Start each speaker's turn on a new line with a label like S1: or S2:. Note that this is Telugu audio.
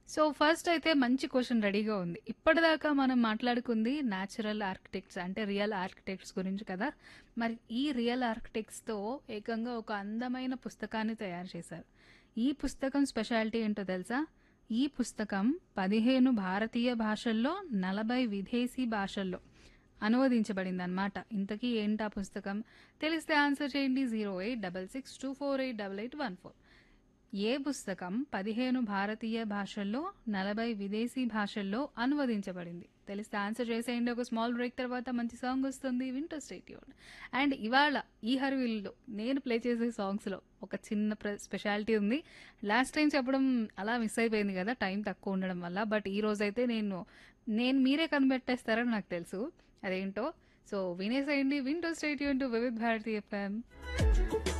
S1: సో ఫస్ట్ అయితే మంచి క్వశ్చన్ రెడీగా ఉంది. ఇప్పటిదాకా మనం మాట్లాడుకుంది న్యాచురల్ ఆర్కిటెక్ట్స్ అంటే రియల్ ఆర్కిటెక్ట్స్ గురించి కదా! మరి ఈ రియల్ ఆర్కిటెక్ట్స్‌తో ఏకంగా ఒక అందమైన పుస్తకాన్ని తయారు చేశారు. ఈ పుస్తకం స్పెషాలిటీ ఏంటో తెలుసా? ఈ పుస్తకం 15 భారతీయ భాషల్లో, 40 విదేశీ భాషల్లో అనువదించబడిందనమాట. ఇంతకీ ఏంటా పుస్తకం? తెలిస్తే ఆన్సర్ చేయండి 08662488814 ఏ పుస్తకం 15 భారతీయ భాషల్లో, 40 విదేశీ భాషల్లో అనువదించబడింది? తెలిస్తే ఆన్సర్ చేసేయండి. ఒక స్మాల్ బ్రేక్ తర్వాత మంచి సాంగ్ వస్తుంది. వింటూ స్టే ట్యూన్డ్. అండ్ ఇవాళ ఈ హర్విల్‌లో నేను ప్లే చేసే సాంగ్స్‌లో ఒక చిన్న ప్ర స్పెషాలిటీ ఉంది. లాస్ట్ టైమ్ చెప్పడం అలా మిస్ అయిపోయింది కదా! టైం తక్కువ ఉండడం వల్ల. బట్ ఈరోజైతే నేను నేను మీరే కనిపెట్టేస్తారని నాకు తెలుసు. అదేంటో సో వినేసేయండి. వింటూ stay tuned to Vividh Bharati FM.